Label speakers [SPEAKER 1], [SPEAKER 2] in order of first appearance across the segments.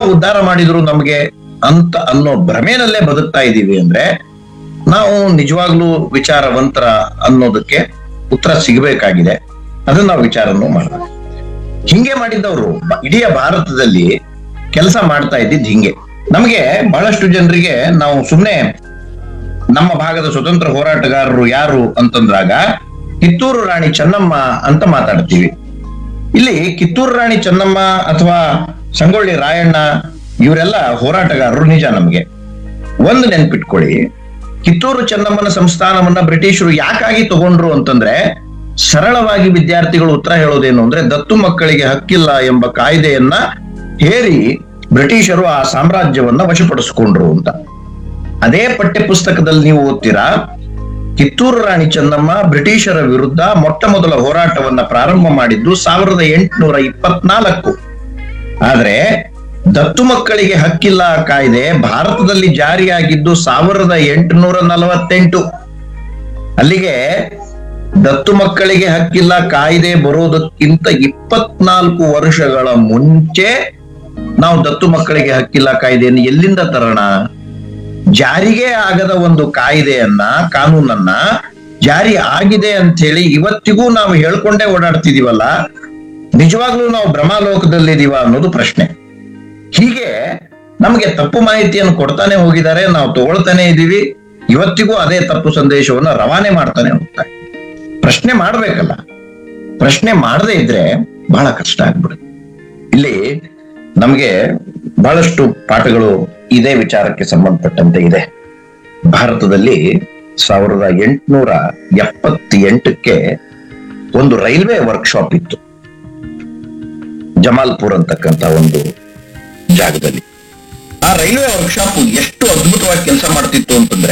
[SPEAKER 1] ಉದ್ಧಾರ ಮಾಡಿದ್ರು ನಮಗೆ ಅಂತ ಅನ್ನೋ ಭ್ರಮೆನಲ್ಲೇ ಬದುಕ್ತಾ ಇದ್ದೀವಿ ಅಂದ್ರೆ ನಾವು ನಿಜವಾಗ್ಲೂ ವಿಚಾರವಂತರ ಅನ್ನೋದಕ್ಕೆ ಉತ್ತರ ಸಿಗಬೇಕಾಗಿದೆ ಅದನ್ನ ನಾವು ವಿಚಾರನೂ ಮಾಡೋಣ ಹಿಂಗೆ ಮಾಡಿದ್ದವರು ಬ- ಇಡೀ ಭಾರತದಲ್ಲಿ ಕೆಲಸ ಮಾಡ್ತಾ ಇದ್ದಿದ್ದು ಹಿಂಗೆ ನಮಗೆ ಬಹಳಷ್ಟು ಜನರಿಗೆ ನಾವು ಸುಮ್ನೆ ನಮ್ಮ ಭಾಗದ ಸ್ವತಂತ್ರ ಹೋರಾಟಗಾರರು ಯಾರು ಅಂತಂದ್ರಾಗ ಕಿತ್ತೂರು ರಾಣಿ ಚೆನ್ನಮ್ಮ ಅಂತ ಮಾತಾಡ್ತೀವಿ ಇಲ್ಲಿ ಕಿತ್ತೂರು ರಾಣಿ ಚೆನ್ನಮ್ಮ ಅಥವಾ ಸಂಗೊಳ್ಳಿ ರಾಯಣ್ಣ ಇವರೆಲ್ಲ ಹೋರಾಟಗಾರರು ನಿಜ ನಮಗೆ ಒಂದು ನೆನ್ಪಿಟ್ಕೊಳ್ಳಿ ಕಿತ್ತೂರು ಚೆನ್ನಮ್ಮನ ಸಂಸ್ಥಾನವನ್ನ ಬ್ರಿಟಿಷರು ಯಾಕಾಗಿ ತಗೊಂಡ್ರು ಅಂತಂದ್ರೆ ಸರಳವಾಗಿ ವಿದ್ಯಾರ್ಥಿಗಳು ಉತ್ತರ ಹೇಳೋದೇನು ಅಂದ್ರೆ ದತ್ತು ಮಕ್ಕಳಿಗೆ ಹಕ್ಕಿಲ್ಲ ಎಂಬ ಕಾಯ್ದೆಯನ್ನ ಹೇರಿ ಬ್ರಿಟಿಷರು ಆ ಸಾಮ್ರಾಜ್ಯವನ್ನ ವಶಪಡಿಸಿಕೊಂಡ್ರು ಅಂತ ಅದೇ ಪಠ್ಯ ಪುಸ್ತಕದಲ್ಲಿ ನೀವು ಓದ್ತೀರಾ ಕಿತ್ತೂರು ರಾಣಿ ಚೆನ್ನಮ್ಮ ಬ್ರಿಟಿಷರ ವಿರುದ್ಧ ಮೊಟ್ಟ ಮೊದಲ ಹೋರಾಟವನ್ನ ಪ್ರಾರಂಭ ಮಾಡಿದ್ದು ಸಾವಿರದ ಎಂಟುನೂರ ಇಪ್ಪತ್ನಾಲ್ಕು ಆದ್ರೆ ದತ್ತು ಮಕ್ಕಳಿಗೆ ಹಕ್ಕಿಲ್ಲ ಕಾಯ್ದೆ ಭಾರತದಲ್ಲಿ ಜಾರಿಯಾಗಿದ್ದು ಸಾವಿರದ ಎಂಟುನೂರ ನಲವತ್ತೆಂಟು ಅಲ್ಲಿಗೆ ದತ್ತು ಮಕ್ಕಳಿಗೆ ಹಕ್ಕಿಲ್ಲ ಕಾಯ್ದೆ ಬರೋದಕ್ಕಿಂತ ಇಪ್ಪತ್ನಾಲ್ಕು ವರ್ಷಗಳ ಮುಂಚೆ ನಾವು ದತ್ತು ಮಕ್ಕಳಿಗೆ ಹಕ್ಕಿಲ್ಲ ಕಾಯ್ದೆಯನ್ನು ಎಲ್ಲಿಂದ ತರೋಣ ಜಾರಿಗೆ ಆಗದ ಒಂದು ಕಾಯ್ದೆಯನ್ನ ಕಾನೂನನ್ನ ಜಾರಿ ಆಗಿದೆ ಅಂತ ಹೇಳಿ ಇವತ್ತಿಗೂ ನಾವು ಹೇಳ್ಕೊಂಡೇ ಓಡಾಡ್ತಿದೀವಲ್ಲ ನಿಜವಾಗ್ಲೂ ನಾವು ಭ್ರಮಾಲೋಕದಲ್ಲಿದೀವ ಅನ್ನೋದು ಪ್ರಶ್ನೆ ಹೀಗೆ ನಮಗೆ ತಪ್ಪು ಮಾಹಿತಿಯನ್ನು ಕೊಡ್ತಾನೆ ಹೋಗಿದ್ದಾರೆ ನಾವು ತಗೊಳ್ತಾನೆ ಇದೀವಿ ಇವತ್ತಿಗೂ ಅದೇ ತಪ್ಪು ಸಂದೇಶವನ್ನ ರವಾನೆ ಮಾಡ್ತಾನೆ ಹೋಗ್ತಾರೆ ಪ್ರಶ್ನೆ ಮಾಡ್ಬೇಕಲ್ಲ ಪ್ರಶ್ನೆ ಮಾಡದೇ ಇದ್ರೆ ಬಹಳ ಕಷ್ಟ ಆಗ್ಬಿಡುತ್ತೆ ಇಲ್ಲಿ ನಮಗೆ ಬಹಳಷ್ಟು ಪಾಠಗಳು ಇದೇ ವಿಚಾರಕ್ಕೆ ಸಂಬಂಧಪಟ್ಟಂತೆ ಇದೆ ಭಾರತದಲ್ಲಿ ಸಾವಿರದ ಎಂಟುನೂರ ಎಪ್ಪತ್ತೆಂಟಕ್ಕೆ ಒಂದು ರೈಲ್ವೆ ವರ್ಕ್ಶಾಪ್ ಇತ್ತು ಜಮಾಲ್ಪುರ್ ಅಂತಕ್ಕಂತ ಒಂದು ಜಾಗದಲ್ಲಿ ಆ ರೈಲ್ವೆ ವರ್ಕ್ಶಾಪ್ ಎಷ್ಟು ಅದ್ಭುತವಾಗಿ ಕೆಲಸ ಮಾಡ್ತಿತ್ತು ಅಂತಂದ್ರೆ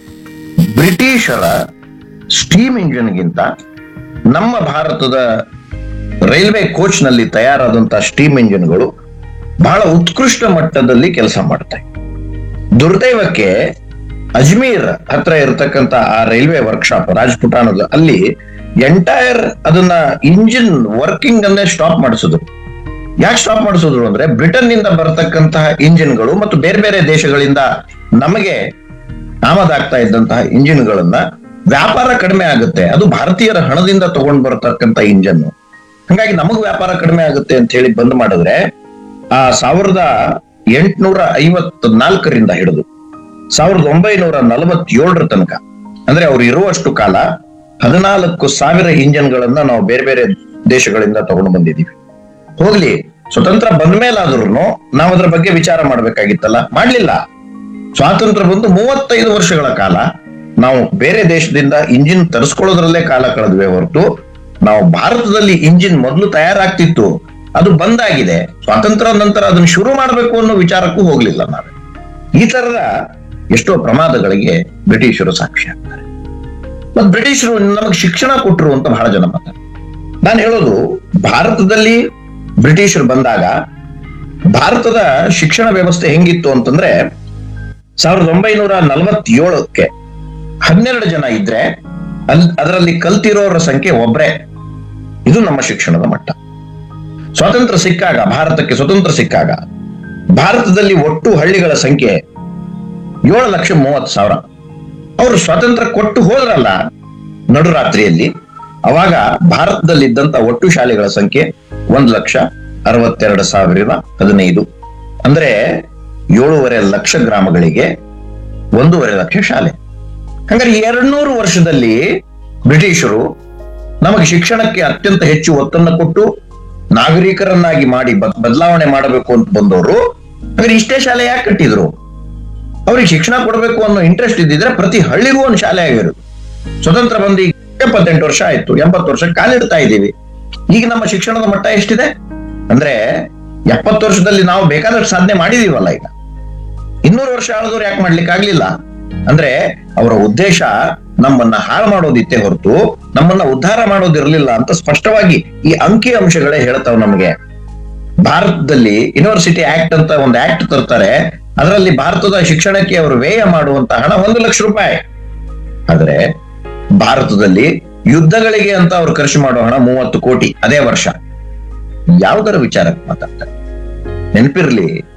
[SPEAKER 1] ಬ್ರಿಟಿಷರ ಸ್ಟೀಮ್ ಇಂಜಿನ್ಗಿಂತ ನಮ್ಮ ಭಾರತದ ರೈಲ್ವೆ ಕೋಚ್ ನಲ್ಲಿ ತಯಾರಾದಂತಹ ಸ್ಟೀಮ್ ಇಂಜಿನ್ಗಳು ಬಹಳ ಉತ್ಕೃಷ್ಟ ಮಟ್ಟದಲ್ಲಿ ಕೆಲಸ ಮಾಡ್ತಾ ಇತ್ತು. ದುರ್ದೈವಕ್ಕೆ ಅಜ್ಮೀರ್ ಹತ್ರ ಇರತಕ್ಕಂತ ಆ ರೈಲ್ವೆ ವರ್ಕ್ಶಾಪ್ ರಾಜ್ಪುಟಾಣದ ಅಲ್ಲಿ ಎಂಟೈರ್ ಅದನ್ನ ಇಂಜಿನ್ ವರ್ಕಿಂಗ್ ಅನ್ನೇ ಸ್ಟಾಪ್ ಮಾಡಿಸಿದ್ರು ಯಾಕೆ ಸ್ಟಾಪ್ ಮಾಡಿಸಿದ್ರು ಅಂದ್ರೆ ಬ್ರಿಟನ್ ನಿಂದ ಬರತಕ್ಕಂತಹ ಇಂಜಿನ್ಗಳು ಮತ್ತು ಬೇರೆ ಬೇರೆ ದೇಶಗಳಿಂದ ನಮಗೆ ಆಮದಾಗ್ತಾ ಇದ್ದಂತಹ ಇಂಜಿನ್ಗಳನ್ನ ವ್ಯಾಪಾರ ಕಡಿಮೆ ಆಗುತ್ತೆ ಅದು ಭಾರತೀಯರ ಹಣದಿಂದ ತಗೊಂಡ್ ಬರತಕ್ಕಂತ ಇಂಜನ್ ಹಂಗಾಗಿ ನಮಗ್ ವ್ಯಾಪಾರ ಕಡಿಮೆ ಆಗುತ್ತೆ ಅಂತ ಹೇಳಿ ಬಂದ್ ಮಾಡಿದ್ರೆ ಆ ಸಾವಿರದ ಎಂಟುನೂರ ಐವತ್ ನಾಲ್ಕರಿಂದ ಹಿಡಿದು ಸಾವಿರದ ಒಂಬೈನೂರ ನಲವತ್ತೇಳರ ತನಕ ಅಂದ್ರೆ ಅವ್ರು ಇರುವಷ್ಟು ಕಾಲ ಹದಿನಾಲ್ಕು ಸಾವಿರ ಇಂಜನ್ಗಳನ್ನ ನಾವು ಬೇರೆ ಬೇರೆ ದೇಶಗಳಿಂದ ತಗೊಂಡು ಬಂದಿದ್ದೀವಿ ಹೋಗ್ಲಿ ಸ್ವತಂತ್ರ ಬಂದ ಮೇಲಾದ್ರೂ ನಾವು ಅದ್ರ ಬಗ್ಗೆ ವಿಚಾರ ಮಾಡ್ಬೇಕಾಗಿತ್ತಲ್ಲ ಮಾಡ್ಲಿಲ್ಲ ಸ್ವಾತಂತ್ರ್ಯ ಬಂದು ಮೂವತ್ತೈದು ವರ್ಷಗಳ ಕಾಲ ನಾವು ಬೇರೆ ದೇಶದಿಂದ ಇಂಜಿನ್ ತರಿಸ್ಕೊಳ್ಳೋದ್ರಲ್ಲೇ ಕಾಲ ಕಳೆದ್ವಿ ಹೊರತು ನಾವು ಭಾರತದಲ್ಲಿ ಇಂಜಿನ್ ಮೊದಲು ತಯಾರಾಗ್ತಿತ್ತು ಅದು ಬಂದಾಗಿದೆ ಸ್ವಾತಂತ್ರ್ಯ ನಂತರ ಅದನ್ನ ಶುರು ಮಾಡಬೇಕು ಅನ್ನೋ ವಿಚಾರಕ್ಕೂ ಹೋಗ್ಲಿಲ್ಲ ನಾವು ಈ ತರದ ಎಷ್ಟೋ ಪ್ರಮಾದಗಳಿಗೆ ಬ್ರಿಟಿಷರು ಸಾಕ್ಷಿ ಆಗ್ತಾರೆ ಮತ್ ಬ್ರಿಟಿಷರು ನಮಗೆ ಶಿಕ್ಷಣ ಕೊಟ್ಟರು ಅಂತ ಬಹಳ ಜನ ಮಾತಾಡ್ತಾರೆ ನಾನು ಹೇಳೋದು ಭಾರತದಲ್ಲಿ ಬ್ರಿಟಿಷರು ಬಂದಾಗ ಭಾರತದ ಶಿಕ್ಷಣ ವ್ಯವಸ್ಥೆ ಹೆಂಗಿತ್ತು ಅಂತಂದ್ರೆ ಸಾವಿರದ ಒಂಬೈನೂರ ನಲವತ್ತೇಳಕ್ಕೆ ಹನ್ನೆರಡು ಜನ ಇದ್ರೆ ಅಲ್ ಅದರಲ್ಲಿ ಕಲ್ತಿರೋರ ಸಂಖ್ಯೆ ಒಬ್ರೇ ಇದು ನಮ್ಮ ಶಿಕ್ಷಣದ ಮಟ್ಟ ಸ್ವಾತಂತ್ರ್ಯ ಸಿಕ್ಕಾಗ ಭಾರತಕ್ಕೆ ಸ್ವತಂತ್ರ ಸಿಕ್ಕಾಗ ಭಾರತದಲ್ಲಿ ಒಟ್ಟು ಹಳ್ಳಿಗಳ ಸಂಖ್ಯೆ ಏಳು ಲಕ್ಷ ಮೂವತ್ತು ಸಾವಿರ ಅವರು ಸ್ವಾತಂತ್ರ್ಯ ಕೊಟ್ಟು ಹೋದ್ರಲ್ಲ ನಡುರಾತ್ರಿಯಲ್ಲಿ ಅವಾಗ ಭಾರತದಲ್ಲಿದ್ದಂತ ಒಟ್ಟು ಶಾಲೆಗಳ ಸಂಖ್ಯೆ ಒಂದ್ ಲಕ್ಷ ಅರವತ್ತೆರಡು ಸಾವಿರದ ಹದಿನೈದು ಅಂದ್ರೆ ಏಳೂವರೆ ಲಕ್ಷ ಗ್ರಾಮಗಳಿಗೆ ಒಂದೂವರೆ ಲಕ್ಷ ಶಾಲೆ ಹಂಗಾರೆ ಎರಡ್ನೂರು ವರ್ಷದಲ್ಲಿ ಬ್ರಿಟಿಷರು ನಮಗೆ ಶಿಕ್ಷಣಕ್ಕೆ ಅತ್ಯಂತ ಹೆಚ್ಚು ಒತ್ತನ್ನು ಕೊಟ್ಟು ನಾಗರಿಕರನ್ನಾಗಿ ಮಾಡಿ ಬದ್- ಬದಲಾವಣೆ ಮಾಡಬೇಕು ಅಂತ ಬಂದವರು ಹಾಗಾದ್ರೆ ಇಷ್ಟೇ ಶಾಲೆ ಯಾಕೆ ಕಟ್ಟಿದ್ರು ಅವ್ರಿಗೆ ಶಿಕ್ಷಣ ಕೊಡಬೇಕು ಅನ್ನೋ ಇಂಟ್ರೆಸ್ಟ್ ಇದ್ದಿದ್ರೆ ಪ್ರತಿ ಹಳ್ಳಿಗೂ ಒಂದು ಶಾಲೆ ಆಗಿರೋದು ಸ್ವತಂತ್ರ ಬಂದು ಈಗ ಎಪ್ಪತ್ತೆಂಟು ವರ್ಷ ಆಯ್ತು ಎಂಬತ್ತು ವರ್ಷ ಕಾಲಿಡ್ತಾ ಇದ್ದೀವಿ ಈಗ ನಮ್ಮ ಶಿಕ್ಷಣದ ಮಟ್ಟ ಎಷ್ಟಿದೆ ಅಂದ್ರೆ ಎಪ್ಪತ್ತು ವರ್ಷದಲ್ಲಿ ನಾವು ಬೇಕಾದಷ್ಟು ಸಾಧನೆ ಮಾಡಿದೀವಲ್ಲ ಈಗ ಇನ್ನೂರು ವರ್ಷ ಆಳಿದವ್ರು ಯಾಕೆ ಮಾಡ್ಲಿಕ್ಕೆ ಆಗ್ಲಿಲ್ಲ ಅಂದ್ರೆ ಅವರ ಉದ್ದೇಶ ನಮ್ಮನ್ನ ಹಾಳು ಮಾಡೋದಿತ್ತೆ ಹೊರತು ನಮ್ಮನ್ನ ಉದ್ಧಾರ ಮಾಡೋದಿರ್ಲಿಲ್ಲ ಅಂತ ಸ್ಪಷ್ಟವಾಗಿ ಈ ಅಂಕಿ ಅಂಶಗಳೇ ಹೇಳ್ತಾವ್ ನಮಗೆ ಭಾರತದಲ್ಲಿ ಯೂನಿವರ್ಸಿಟಿ ಆಕ್ಟ್ ಅಂತ ಒಂದು ಆಕ್ಟ್ ತರ್ತಾರೆ ಅದರಲ್ಲಿ ಭಾರತದ ಶಿಕ್ಷಣಕ್ಕೆ ಅವರು ವ್ಯಯ ಮಾಡುವಂತ ಹಣ ಒಂದು ಲಕ್ಷ ರೂಪಾಯಿ ಆದ್ರೆ ಭಾರತದಲ್ಲಿ ಯುದ್ಧಗಳಿಗೆ ಅಂತ ಅವ್ರು ಖರ್ಚು ಮಾಡೋ ಹಣ ಮೂವತ್ತು ಕೋಟಿ ಅದೇ ವರ್ಷ ಯಾವುದರ ವಿಚಾರಕ್ಕೆ ಮಾತಾಡ್ತಾರೆ ನೆನಪಿರ್ಲಿ